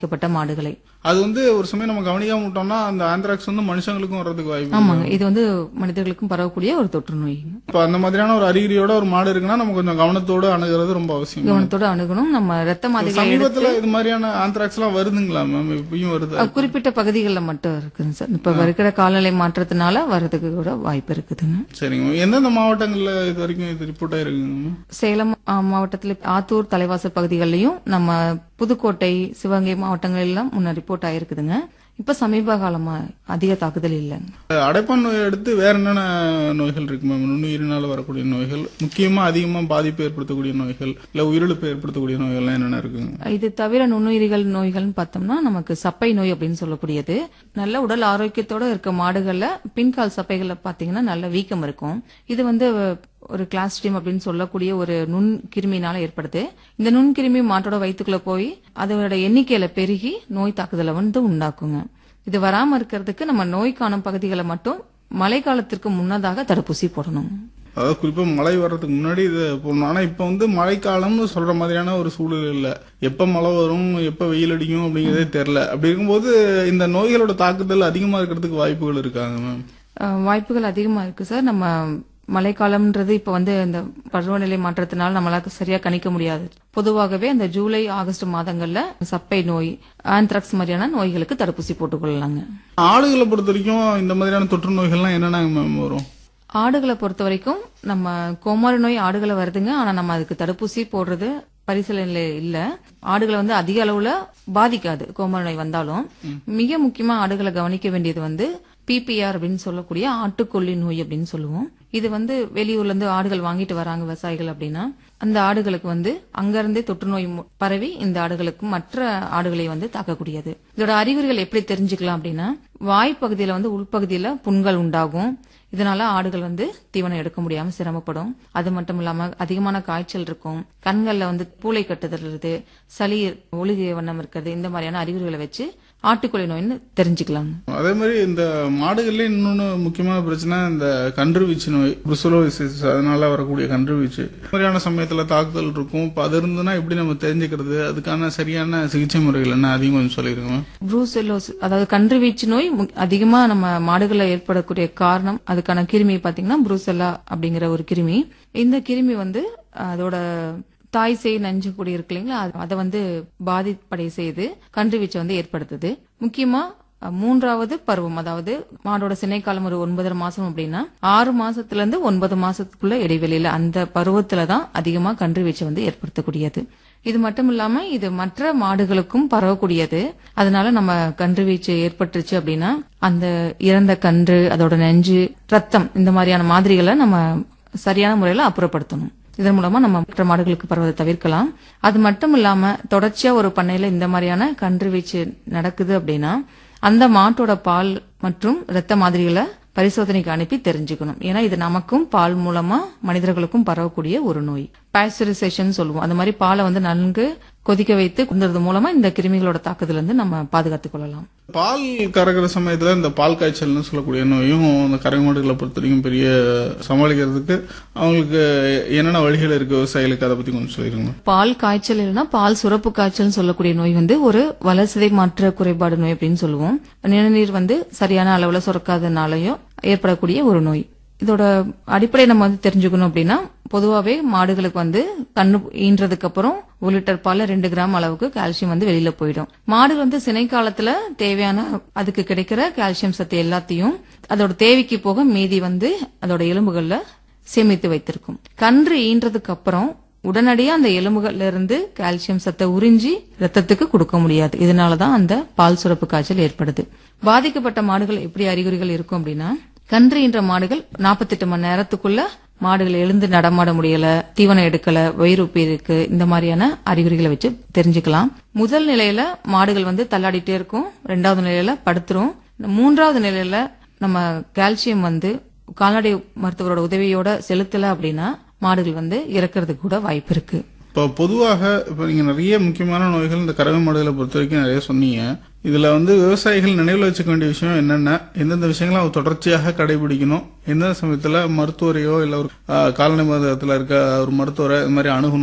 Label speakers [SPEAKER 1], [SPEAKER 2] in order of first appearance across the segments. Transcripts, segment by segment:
[SPEAKER 1] பாதிக்கப்பட்ட மாடுகளை
[SPEAKER 2] அது வந்து ஒரு சமயம் நம்ம கவனிக்காம விட்டோம்னா அந்த ஆந்த்ராக்ஸ் வந்து மனுஷங்களுக்கும் வர்றதுக்கு வாய்ப்பு இருக்கு.
[SPEAKER 1] ஆமாங்க இது வந்து மனிதர்களுக்கும் பரவக்கூடிய ஒரு தொற்று நோய்ங்க
[SPEAKER 2] இப்ப அந்த மாதிரியான ஒரு அறிகுறியோட ஒரு மாடு இருக்குன்னா நம்ம கொஞ்சம் கவனத்தோட அணுகிறது ரொம்ப அவசியம்
[SPEAKER 1] கவனத்தோட அணுகணும் நம்ம ரத்த மாதிரிகளை எடுத்து
[SPEAKER 2] சமீபத்துல இது மாதிரியான ஆந்த்ராக்ஸ் எல்லாம் வருதுங்களா மேம் இப்பயும் வருது
[SPEAKER 1] அஹ், குறிப்பிட்ட பகுதிகளில் மட்டும் இருக்குதுங்க சார் இப்ப இருக்கிற காலநிலை மாற்றத்தினால வர்றதுக்கு கூட வாய்ப்பு இருக்குதுங்க
[SPEAKER 2] சரிங்க மேம் எந்தெந்த மாவட்டங்கள்ல இது வரைக்கும் இது ரிப்போர்ட் ஆயிருக்குங்க மேம்
[SPEAKER 1] சேலம் அஹ், மாவட்டத்துல ஆத்தூர் தலைவாசல் பகுதிகளிலையும் நம்ம புதுக்கோட்டை சிவகங்கை மாவட்டங்கள் எல்லாம் முன்ன ரிப்போர்ட் ஆயிருக்குதுங்க இப்ப சமீப காலமா அதிக தாக்குதல் இல்லைங்க
[SPEAKER 2] அடைப்பான் நோய் அடுத்து வேற என்னென்ன நோய்கள் இருக்கு மேம் நுண்ணுயிரினால வரக்கூடிய நோய்கள் முக்கியமா அதிகமா பாதிப்பு ஏற்படுத்தக்கூடிய நோய்கள் இல்ல உயிரிழப்பு ஏற்படுத்தக்கூடிய நோய்கள்லாம் என்னென்ன இருக்குங்க
[SPEAKER 1] இது தவிர நுண்ணுயிரிகள் நோய்கள்னு பார்த்தோம்னா நமக்கு சப்பை நோய் அப்படின்னு சொல்லக்கூடியது நல்ல உடல் ஆரோக்கியத்தோட இருக்க மாடுகள்ல பின்கால் சப்பைகள்ல பாத்தீங்கன்னா நல்ல வீக்கம் இருக்கும் இது வந்து ஒரு கிளாஸ்ட்ரீம் அப்படின்னு சொல்லக்கூடிய ஒரு நுண் கிருமினால ஏற்படுது இந்த நுண்கிருமி மாட்டோட வயிற்றுக்குள்ள போய் அதோட எண்ணிக்கையில பெருகி நோய் தாக்குதலை வந்து உண்டாக்குங்க இது வராம இருக்கிறதுக்கு நம்ம நோய் காணும் பகுதிகளை மட்டும் மழை காலத்திற்கு முன்னதாக தடுப்பூசி போடணும்
[SPEAKER 2] அதாவது குறிப்பா மழை வர்றதுக்கு முன்னாடி இது போடணும் ஆனா இப்ப வந்து மழைக்காலம்னு சொல்ற மாதிரியான ஒரு சூழல் இல்ல எப்ப மழை வரும் எப்ப வெயில் அடிக்கும் அப்படிங்கறதே தெரியல அப்படி இருக்கும்போது இந்த நோய்களோட தாக்குதல் அதிகமா இருக்கிறதுக்கு வாய்ப்புகள் இருக்காங்க மேம்
[SPEAKER 1] அஹ் வாய்ப்புகள் அதிகமா இருக்கு சார் நம்ம மழைக்காலம்ன்றது இப்ப வந்து இந்த பருவநிலை மாற்றத்தினால நம்மளால சரியா கணிக்க முடியாது பொதுவாகவே அந்த ஜூலை ஆகஸ்ட் மாதங்கள்ல சப்பை நோய் ஆந்த்ராக்ஸ் மாதிரியான நோய்களுக்கு தடுப்பூசி போட்டுக்கொள்ளலாங்க
[SPEAKER 2] ஆடுகளை பொறுத்த வரைக்கும் இந்த மாதிரியான தொற்று நோய்கள்லாம் என்னென்ன மேம் வரும்
[SPEAKER 1] ஆடுகளை பொறுத்த வரைக்கும் நம்ம கோமாரி நோய் ஆடுகளை வருதுங்க ஆனா நம்ம அதுக்கு தடுப்பூசி போடுறது பரிசீலனையில இல்ல ஆடுகளை வந்து அதிக அளவுல பாதிக்காது கோமாரி நோய் வந்தாலும் மிக முக்கியமா ஆடுகளை கவனிக்க வேண்டியது வந்து பிபிஆர் அப்படின்னு சொல்லக்கூடிய ஆட்டுக்கொல்லி நோய் அப்படின்னு சொல்லுவோம் இது வந்து வெளியூர்ல இருந்து ஆடுகள் வாங்கிட்டு வராங்க விவசாயிகள் அப்படின்னா அந்த ஆடுகளுக்கு வந்து அங்கிருந்தே தொற்று நோய் மு- பரவி இந்த ஆடுகளுக்கு மற்ற ஆடுகளை வந்து தாக்கக்கூடியது இதோட அறிகுறிகள் எப்படி தெரிஞ்சுக்கலாம் அப்படின்னா வாய்ப்பகுதியில வந்து உள்பகுதியில புண்கள் உண்டாகும் இதனால ஆடுகள் வந்து தீவனம் எடுக்க முடியாம சிரமப்படும் அது மட்டும் இல்லாம அதிகமான காய்ச்சல் இருக்கும் கண்கள்ல வந்து பூளை கட்டுதல் இருக்குது சளி ஒழுகிய வண்ணம் இருக்கிறது இந்த மாதிரியான அறிகுறிகளை வச்சு ஆட்டுக்கொலை நோய்னு தெரிஞ்சுக்கலாம்
[SPEAKER 2] அதே மாதிரி இந்த மாடுகள்ல இன்னொன்னு முக்கியமான பிரச்சனை இந்த கன்றுவீச்சு நோய் புருசலோசிஸ் அதனால வரக்கூடிய கன்றுவீச்சு இந்த மாதிரியான சமயத்துல தாக்குதல் இருக்கும் இப்ப அது இருந்துன்னா எப்படி நம்ம தெரிஞ்சுக்கிறது அதுக்கான சரியான சிகிச்சை முறைகள் என்ன அதிகம் கொஞ்சம் சொல்லிருங்க மேம்
[SPEAKER 1] ப்ரூசெல்லோஸ் அதாவது கன்றுவீச்சு நோய் மு- அதிகமா நம்ம மாடுகள்ல ஏற்படக்கூடிய காரணம் அதுக்கான கிருமி பாத்தீங்கன்னா ப்ரூசெல்லா அப்படிங்கிற ஒரு கிருமி இந்த கிருமி வந்து அதோட தாய் சேய் நஞ்சு கூடி இருக்கு இல்லைங்களா அது- அதை வந்து பாதிப்படை செய்து கன்றுவீச்சை வந்து ஏற்படுத்துது முக்கியமா அஹ், மூன்றாவது பருவம் அதாவது மாடோட சினைக்காலம் ஒரு ஒன்பதரை மாசம் அப்படின்னா ஆறு மாசத்துல இருந்து ஒன்பது மாசத்துக்குள்ள இடைவெளியில அந்த பருவத்துல தான் அதிகமா கன்றுவீச்சை வந்து ஏற்படுத்தக்கூடியது இது மட்டும் இல்லாம இது மற்ற மாடுகளுக்கும் பரவக்கூடியது அதனால நம்ம கன்று வீச்சு ஏற்பட்டுருச்சு அப்படின்னா அந்த இறந்த கன்று அதோட நெஞ்சு ரத்தம் இந்த மாதிரியான மாதிரிகளை நம்ம சரியான முறையில அப்புறப்படுத்தணும் இதன் மூலமா நம்ம மற்ற மாடுகளுக்கு பரவதை தவிர்க்கலாம் அது மட்டும் இல்லாம தொடர்ச்சியா ஒரு பண்ணையில இந்த மாதிரியான கன்று வீச்சு நடக்குது அப்படின்னா அந்த மாட்டோட பால் மற்றும் இரத்த மாதிரிகளை பரிசோதனைக்கு அனுப்பி தெரிஞ்சுக்கணும் ஏன்னா இது நமக்கும் பால் மூலமா மனிதர்களுக்கும் பரவக்கூடிய ஒரு நோய் பாஸ்டரைசேஷன் சொல்லுவோம் அந்த மாதிரி பாலை வந்து நன்கு கொதிக்க வைத்து குந்தறது மூலமா இந்த கிருமிகளோட தாக்குதல இருந்து நம்ம பாதுகாத்துக் கொள்ளலாம்
[SPEAKER 2] பால் கறக்கிற சமயத்துல இந்த பால் காய்ச்சல்னு சொல்லக்கூடிய நோயும் இந்த கறவை மாடுகளை பொறுத்த வரைக்கும் பெரிய சமாளிக்கிறதுக்கு அவங்களுக்கு என்னென்ன வழிகள் இருக்கு விவசாயிகளுக்கு அதை பத்தி கொஞ்சம் சொல்லிருங்க மேம்.
[SPEAKER 1] பால் காய்ச்சல் இல்லைன்னா பால் சுரப்பு காய்ச்சல் சொல்லக்கூடிய நோய் வந்து ஒரு வளர்சிதை மாற்ற குறைபாடு நோய் அப்படின்னு சொல்லுவோம் நிணநீர் வந்து சரியான அளவுல சுரக்காதனாலயும் ஏற்படக்கூடிய ஒரு நோய் இதோட அடிப்படை நம்ம வந்து தெரிஞ்சுக்கணும் அப்படின்னா பொதுவாவே மாடுகளுக்கு வந்து கண்ணு ஈன்றதுக்கு அப்புறம் ஒரு லிட்டர் பால்ல ரெண்டு கிராம் அளவுக்கு கால்சியம் வந்து வெளியில போயிடும் மாடுகள் வந்து சினை காலத்துல தேவையான அதுக்கு கிடைக்கிற கால்சியம் சத்து எல்லாத்தையும் அதோட தேவைக்கு போக மீதி வந்து அதோட எலும்புகள்ல சேமித்து வைத்திருக்கும் கன்று ஈன்றதுக்கு அப்புறம் உடனடியா அந்த எலும்புகள்ல இருந்து கால்சியம் சத்தை உறிஞ்சி ரத்தத்துக்கு கொடுக்க முடியாது இதனாலதான் அந்த பால் சுரப்பு காய்ச்சல் ஏற்படுது பாதிக்கப்பட்ட மாடுகள் எப்படி அறிகுறிகள் இருக்கும் அப்படின்னா கன்று ஈன்ற மாடுகள் 48 மணி நேரத்துக்குள்ள மாடுகள் எழுந்து நடமாட முடியல தீவனம் எடுக்கல வயிறு உப்பி இருக்கு இந்த மாதிரியான அறிகுறிகளை வச்சு தெரிஞ்சுக்கலாம் முதல் நிலையில மாடுகள் வந்து தள்ளாடிட்டே இருக்கும் ரெண்டாவது நிலையில படுத்துரும் மூன்றாவது நிலையில நம்ம கால்சியம் வந்து கால்நடை மருத்துவரோட உதவியோட செலுத்தல அப்படின்னா மாடுகள் வந்து இறக்கிறதுக்கு கூட வாய்ப்பு இருக்கு
[SPEAKER 2] இப்போ பொதுவாக இப்போ நீங்க நிறைய முக்கியமான நோய்கள் இந்த கறவை மாடுகளை பொறுத்த வரைக்கும் நிறைய சொன்னீங்க இதுல வந்து விவசாயிகள் நினைவில் வச்சுக்க வேண்டிய விஷயம் என்னென்ன எந்தெந்த விஷயங்களை அவங்க தொடர்ச்சியாக கடைபிடிக்கணும் எந்த சமயத்துல மருத்துவரையோ இல்ல ஒரு ஆஹ், கால்நடை மருத்துவத்துல இருக்க ஒரு மருத்துவரை இது மாதிரி அணுகணும்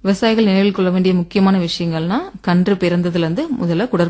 [SPEAKER 1] விவசாயிகள் நினைவில் கொள்ள வேண்டிய முக்கியமான விஷயங்கள்னா கன்று பிறந்ததுல இருந்து முதல்ல குடற்புழு